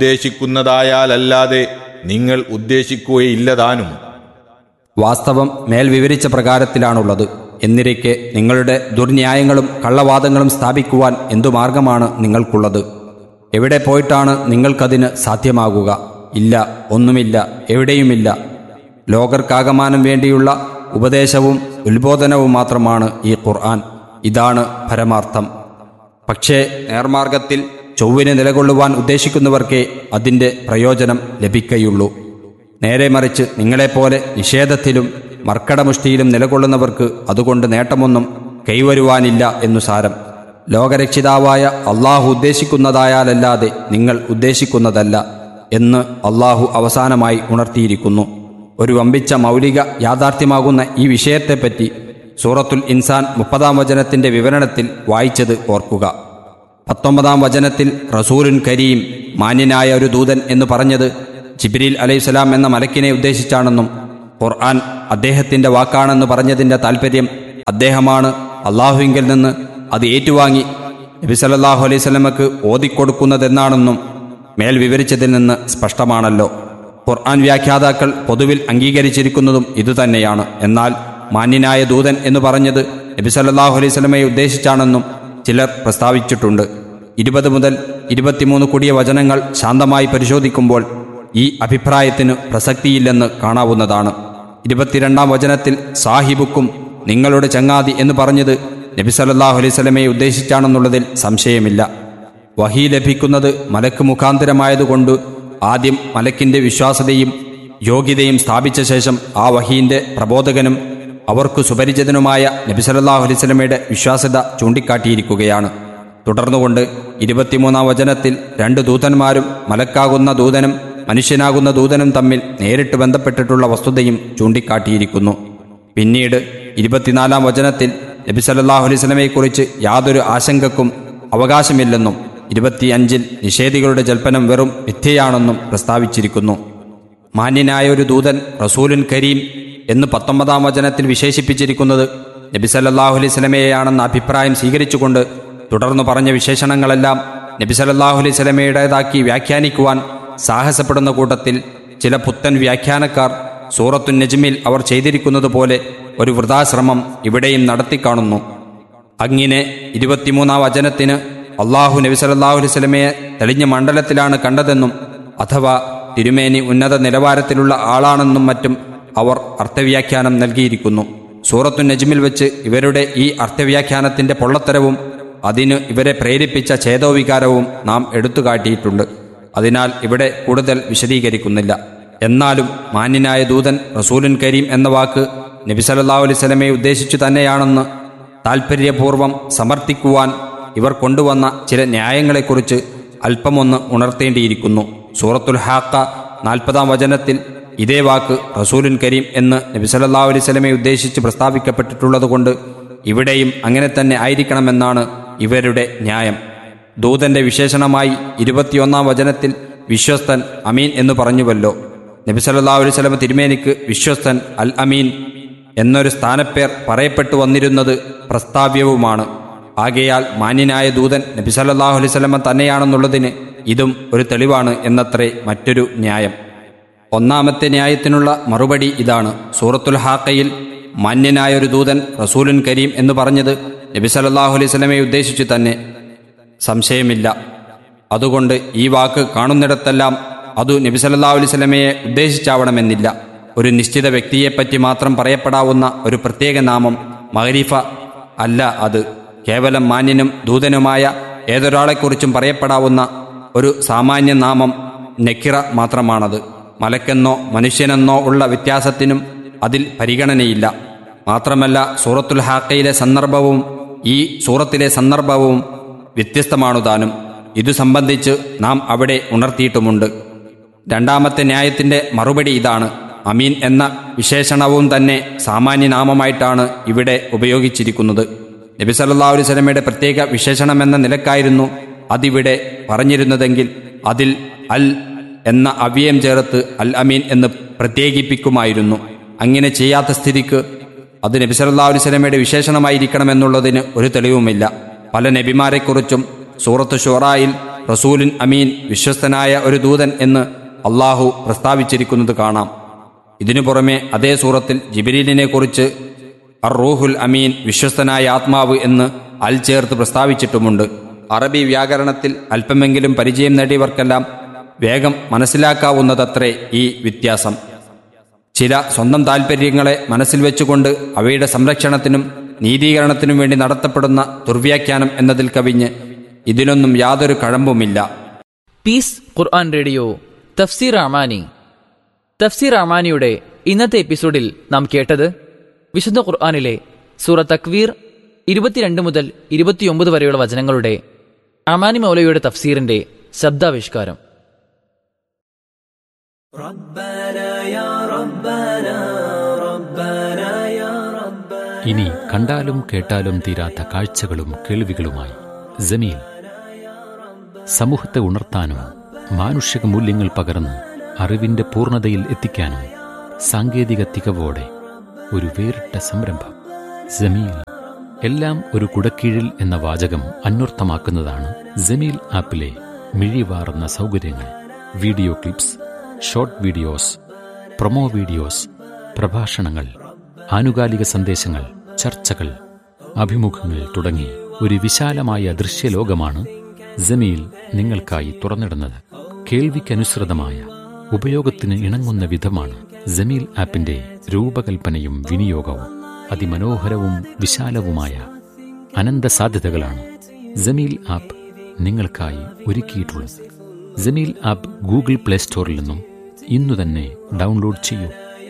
ഉദ്ദേശിക്കുന്നതായാലല്ലാതെ നിങ്ങൾ ഉദ്ദേശിക്കുകയില്ലതാനും വാസ്തവം മേൽ വിവരിച്ച പ്രകാരത്തിലാണുള്ളത് എന്നിരിക്കെ നിങ്ങളുടെ ദുർന്യായങ്ങളും കള്ളവാദങ്ങളും സ്ഥാപിക്കുവാൻ എന്തു മാർഗമാണ് നിങ്ങൾക്കുള്ളത് എവിടെ പോയിട്ടാണ് നിങ്ങൾക്കതിന് സാധ്യമാകുക ഇല്ല ഒന്നുമില്ല എവിടെയുമില്ല ലോകർക്കാകമാനം വേണ്ടിയുള്ള ഉപദേശവും ഉത്ബോധനവും മാത്രമാണ് ഈ ഖുർആൻ ഇതാണ് പരമാർത്ഥം പക്ഷേ നേർമാർഗത്തിൽ ചൊവ്വിന് നിലകൊള്ളുവാൻ ഉദ്ദേശിക്കുന്നവർക്കേ അതിൻ്റെ പ്രയോജനം ലഭിക്കയുള്ളൂ നേരെ മറിച്ച് നിങ്ങളെപ്പോലെ നിഷേധത്തിലും മർക്കടമുഷ്ടിയിലും നിലകൊള്ളുന്നവർക്ക് അതുകൊണ്ട് നേട്ടമൊന്നും കൈവരുവാനില്ല എന്നു സാരം ലോകരക്ഷിതാവായ അള്ളാഹു ഉദ്ദേശിക്കുന്നതായാലല്ലാതെ നിങ്ങൾ ഉദ്ദേശിക്കുന്നതല്ല എന്ന് അള്ളാഹു അവസാനമായി ഉണർത്തിയിരിക്കുന്നു ഒരു വമ്പിച്ച മൗലിക യാഥാർത്ഥ്യമാകുന്ന ഈ വിഷയത്തെപ്പറ്റി സൂറത്തുൽ ഇൻസാൻ മുപ്പതാം വചനത്തിന്റെ വിവരണത്തിൽ വായിച്ചത് ഓർക്കുക പത്തൊമ്പതാം വചനത്തിൽ റസൂലുൻ കരീം മാന്യനായ ഒരു ദൂതൻ എന്ന് പറഞ്ഞത് ജിബ്രീൽ അലൈഹിസ്സലാം എന്ന മലക്കിനെ ഉദ്ദേശിച്ചാണെന്നും ഖുർആൻ അദ്ദേഹത്തിന്റെ വാക്കാണെന്ന് പറഞ്ഞതിന്റെ താൽപ്പര്യം അദ്ദേഹമാണ് അള്ളാഹുവിങ്കിൽ നിന്ന് അത് ഏറ്റുവാങ്ങി നബി സല്ലല്ലാഹു അലൈഹി സ്വലമക്ക് ഓതിക്കൊടുക്കുന്നതെന്നാണെന്നും മേൽ വിവരിച്ചതിൽ നിന്ന് സ്പഷ്ടമാണല്ലോ ഖുർആൻ വ്യാഖ്യാതാക്കൾ പൊതുവിൽ അംഗീകരിച്ചിരിക്കുന്നതും ഇതുതന്നെയാണ് എന്നാൽ മാന്യനായ ദൂതൻ എന്ന് പറഞ്ഞത് നബി സല്ലല്ലാഹു അലൈഹി സ്വലമയെ ഉദ്ദേശിച്ചാണെന്നും ചിലർ പ്രസ്താവിച്ചിട്ടുണ്ട് ഇരുപത് മുതൽ ഇരുപത്തിമൂന്ന് കൂടിയ വചനങ്ങൾ ശാന്തമായി പരിശോധിക്കുമ്പോൾ ഈ അഭിപ്രായത്തിന് പ്രസക്തിയില്ലെന്ന് കാണാവുന്നതാണ് ഇരുപത്തിരണ്ടാം വചനത്തിൽ സാഹിബുക്കും നിങ്ങളുടെ ചങ്ങാതി എന്ന് പറഞ്ഞത് നബി സല്ലല്ലാഹു അലൈഹി സ്വലമയെ ഉദ്ദേശിച്ചാണെന്നുള്ളതിൽ സംശയമില്ല വഹി ലഭിക്കുന്നത് മലക്ക് മുഖാന്തരമായതുകൊണ്ട് ആദ്യം മലക്കിന്റെ വിശ്വാസതയും യോഗ്യതയും സ്ഥാപിച്ച ശേഷം ആ വഹീന്റെ പ്രബോധകനും അവർക്ക് സുപരിചിതനുമായ നബി സല്ലല്ലാഹു അലൈഹി സ്വലമയുടെ വിശ്വാസ്യത ചൂണ്ടിക്കാട്ടിയിരിക്കുകയാണ് തുടർന്നുകൊണ്ട് ഇരുപത്തിമൂന്നാം വചനത്തിൽ രണ്ട് ദൂതന്മാരും മലക്കാകുന്ന ദൂതനും മനുഷ്യനാകുന്ന ദൂതനും തമ്മിൽ നേരിട്ട് ബന്ധപ്പെട്ടിട്ടുള്ള വസ്തുതയും ചൂണ്ടിക്കാട്ടിയിരിക്കുന്നു പിന്നീട് ഇരുപത്തിനാലാം വചനത്തിൽ നബി സല്ലല്ലാഹു അലൈഹി സ്വലമയെക്കുറിച്ച് യാതൊരു ആശങ്കക്കും അവകാശമില്ലെന്നും ഇരുപത്തിയഞ്ചിൽ നിഷേധികളുടെ ജൽപ്പനം വെറും മിഥ്യയാണെന്നും പ്രസ്താവിച്ചിരിക്കുന്നു മാന്യനായ ഒരു ദൂതൻ റസൂലുൻ കരീം എന്ന് പത്തൊമ്പതാം വചനത്തിൽ വിശേഷിപ്പിച്ചിരിക്കുന്നത് നബി സല്ലല്ലാഹു അലൈഹി സ്വലമയെയാണെന്ന അഭിപ്രായം സ്വീകരിച്ചുകൊണ്ട് തുടർന്ന് പറഞ്ഞ വിശേഷണങ്ങളെല്ലാം നബി സല്ലല്ലാഹു അലൈഹി സ്വലമയുടേതാക്കി വ്യാഖ്യാനിക്കുവാൻ സാഹസപ്പെടുന്ന കൂട്ടത്തിൽ ചില പുത്തൻ വ്യാഖ്യാനക്കാർ സൂറത്തു നജ്മിൽ അവർ ചെയ്തിരിക്കുന്നത് പോലെ ഒരു വൃതാശ്രമം ഇവിടെയും നടത്തിക്കാണുന്നു അങ്ങനെ ഇരുപത്തിമൂന്നാം വചനത്തിന് അള്ളാഹു നബി സല്ലല്ലാഹു അലൈഹി സ്വലമയെ തെളിഞ്ഞ മണ്ഡലത്തിലാണ് കണ്ടതെന്നും അഥവാ തിരുമേനി ഉന്നത നിലവാരത്തിലുള്ള ആളാണെന്നും മറ്റും അവർ അർത്ഥവ്യാഖ്യാനം നൽകിയിരിക്കുന്നു സൂറത്തു നജ്മിൽ വെച്ച് ഇവരുടെ ഈ അർത്ഥവ്യാഖ്യാനത്തിന്റെ പൊള്ളത്തരവും അതിന് ഇവരെ പ്രേരിപ്പിച്ച ഛേദോവികാരവും നാം എടുത്തുകാട്ടിയിട്ടുണ്ട് അതിനാൽ ഇവിടെ കൂടുതൽ വിശദീകരിക്കുന്നില്ല എന്നാലും മാന്യനായ ദൂതൻ റസൂലുൻ കരീം എന്ന വാക്ക് നബി സല്ലല്ലാഹു അലൈഹി സ്വലമയെ ഉദ്ദേശിച്ചു തന്നെയാണെന്ന് താൽപ്പര്യപൂർവം സമർത്ഥിക്കുവാൻ ഇവർ കൊണ്ടുവന്ന ചില ന്യായങ്ങളെക്കുറിച്ച് അല്പമൊന്ന് ഉണർത്തേണ്ടിയിരിക്കുന്നു സൂറത്തുൽ ഹാക്ക നാൽപ്പതാം വചനത്തിൽ ഇതേ വാക്ക് റസൂലുൻ കരീം എന്ന് നബി സല്ലല്ലാഹു അലൈഹി സ്വലമയെ ഉദ്ദേശിച്ച് പ്രസ്താവിക്കപ്പെട്ടിട്ടുള്ളതുകൊണ്ട് ഇവിടെയും അങ്ങനെ തന്നെ ആയിരിക്കണമെന്നാണ് ഇവരുടെ ന്യായം ദൂതന്റെ വിശേഷണമായി ഇരുപത്തിയൊന്നാം വചനത്തിൽ വിശ്വസ്തൻ അമീൻ എന്ന് പറഞ്ഞുവല്ലോ നബി സല്ലല്ലാഹു അലൈഹി സ്വലമ തിരുമേനിക്ക് വിശ്വസ്തൻ അൽ അമീൻ എന്നൊരു സ്ഥാനപ്പേർ പറയപ്പെട്ടു വന്നിരുന്നത് പ്രസ്താവ്യവുമാണ് ആകയാൽ മാന്യനായ ദൂതൻ നബി സല്ലല്ലാഹു അലൈഹി സ്വലമ തന്നെയാണെന്നുള്ളതിന് ഇതും ഒരു തെളിവാണ് എന്നത്രേ മറ്റൊരു ന്യായം ഒന്നാമത്തെ ന്യായത്തിനുള്ള മറുപടി ഇതാണ് സൂറത്തുൽ ഹാക്കയിൽ മാന്യനായ ഒരു ദൂതൻ റസൂലുൻ കരീം എന്ന് പറഞ്ഞത് നബി സല്ലല്ലാഹു അലൈഹി സ്വലമയെ ഉദ്ദേശിച്ചു തന്നെ സംശയമില്ല അതുകൊണ്ട് ഈ വാക്ക് കാണുന്നിടത്തെല്ലാം അതു നബി സല്ലല്ലാഹു അലൈഹി സ്വലമയെ ഉദ്ദേശിച്ചാവണമെന്നില്ല ഒരു നിശ്ചിത വ്യക്തിയെപ്പറ്റി മാത്രം പറയപ്പെടാവുന്ന ഒരു പ്രത്യേക നാമം മഹരീഫ അല്ല അത് കേവലം മാന്യനും ദൂതനുമായ ഏതൊരാളെക്കുറിച്ചും പറയപ്പെടാവുന്ന ഒരു സാമാന്യ നാമം നക്കിറ മാത്രമാണത് മലക്കെന്നോ മനുഷ്യനെന്നോ ഉള്ള വ്യത്യാസത്തിനും അതിൽ പരിഗണനയില്ല മാത്രമല്ല സൂറത്തുൽ ഹാക്കയിലെ സന്ദർഭവും ഈ സൂറത്തിലെ സന്ദർഭവും വ്യത്യസ്തമാണു താനും ഇതു സംബന്ധിച്ച് നാം അവിടെ ഉണർത്തിയിട്ടുമുണ്ട് രണ്ടാമത്തെ ന്യായത്തിന്റെ മറുപടി ഇതാണ് അമീൻ എന്ന വിശേഷണവും തന്നെ സാമാന്യനാമമായിട്ടാണ് ഇവിടെ ഉപയോഗിച്ചിരിക്കുന്നത് നബി സല്ലല്ലാഹു അലൈഹി സ്വലമയുടെ പ്രത്യേക വിശേഷണമെന്ന നിലക്കായിരുന്നു അതിവിടെ പറഞ്ഞിരുന്നതെങ്കിൽ അതിൽ അൽ എന്ന അവ്യയം ചേർത്ത് അൽ അമീൻ എന്ന് പ്രത്യേകിപ്പിക്കുമായിരുന്നു അങ്ങനെ ചെയ്യാത്ത സ്ഥിതിക്ക് അത് നബി സല്ലല്ലാഹു അലൈഹി സ്വലമയുടെ വിശേഷണമായിരിക്കണമെന്നുള്ളതിന് ഒരു തെളിവുമില്ല പല നബിമാരെക്കുറിച്ചും സൂറത്ത് ഷുറായിൽ റസൂലിൻ അമീൻ വിശ്വസ്തനായ ഒരു ദൂതൻ എന്ന് അള്ളാഹു പ്രസ്താവിച്ചിരിക്കുന്നത് കാണാം ഇതിനു പുറമെ അതേ സൂറത്തിൽ ജിബിരീലിനെ കുറിച്ച് അർ റൂഹുൽ അമീൻ വിശ്വസ്തനായ ആത്മാവ് എന്ന് അൽ ചേർത്ത് പ്രസ്താവിച്ചിട്ടുമുണ്ട് അറബി വ്യാകരണത്തിൽ അല്പമെങ്കിലും പരിചയം നേടിയവർക്കെല്ലാം വേഗം മനസ്സിലാക്കാവുന്നതത്രേ ഈ വ്യത്യാസം ചില സ്വന്തം താൽപ്പര്യങ്ങളെ മനസ്സിൽ വെച്ചുകൊണ്ട് അവയുടെ സംരക്ഷണത്തിനും നീതീകരണത്തിനും വേണ്ടി നടത്തപ്പെടുന്ന ദുർവ്യാഖ്യാനം എന്നതിൽ കവിഞ്ഞ് ഇതിനൊന്നും യാതൊരു കഴമ്പുമില്ല പീസ് ഖുർആൻ റേഡിയോ തഫ്സീർ അമാനി തഫ്സീർ അമാനിയുടെ ഇന്നത്തെ എപ്പിസോഡിൽ നാം കേട്ടത് വിശുദ്ധ ഖുർആനിലെ സൂറ തക്വീർ ഇരുപത്തിരണ്ട് മുതൽ ഇരുപത്തിയൊമ്പത് വരെയുള്ള വചനങ്ങളുടെ അമാനി മൗലയുടെ തഫ്സീറിന്റെ ശബ്ദാവിഷ്കാരം ഇനി കണ്ടാലും കേട്ടാലും തീരാത്ത കാഴ്ചകളും കേൾവികളുമായി ജമീൽ സമൂഹത്തെ ഉണർത്താനും മാനുഷിക മൂല്യങ്ങൾ പകർന്ന് അറിവിന്റെ പൂർണ്ണതയിൽ എത്തിക്കാനും സാങ്കേതിക തികവോടെ ഒരു വേറിട്ട സംരംഭം ജമീൽ എല്ലാം ഒരു കുടക്കീഴിൽ എന്ന വാചകം അന്വർത്ഥമാക്കുന്നതാണ് ജമീൽ ആപ്പിലെ മിഴിവാറുന്ന സൗകര്യങ്ങൾ video clips short videos promo videos പ്രഭാഷണങ്ങൾ ആനുകാലിക സന്ദേശങ്ങൾ ചർച്ചകൾ അഭിമുഖങ്ങൾ തുടങ്ങി ഒരു വിശാലമായ ദൃശ്യലോകമാണ് ജമീൽ നിങ്ങൾക്കായി തുറന്നിടുന്നത് കേൾവിക്കനുസൃതമായ ഉപയോഗത്തിന് ഇണങ്ങുന്ന വിധമാണ് ജമീൽ ആപ്പിന്റെ രൂപകൽപ്പനയും വിനിയോഗവും അതിമനോഹരവും വിശാലവുമായ അനന്ത സാധ്യതകളാണ് ജമീൽ ആപ്പ് നിങ്ങൾക്കായി ഒരുക്കിയിട്ടുള്ളത് ജമീൽ ആപ്പ് ഗൂഗിൾ പ്ലേ സ്റ്റോറിൽ നിന്നും ഇന്നു തന്നെ ഡൗൺലോഡ് ചെയ്യൂ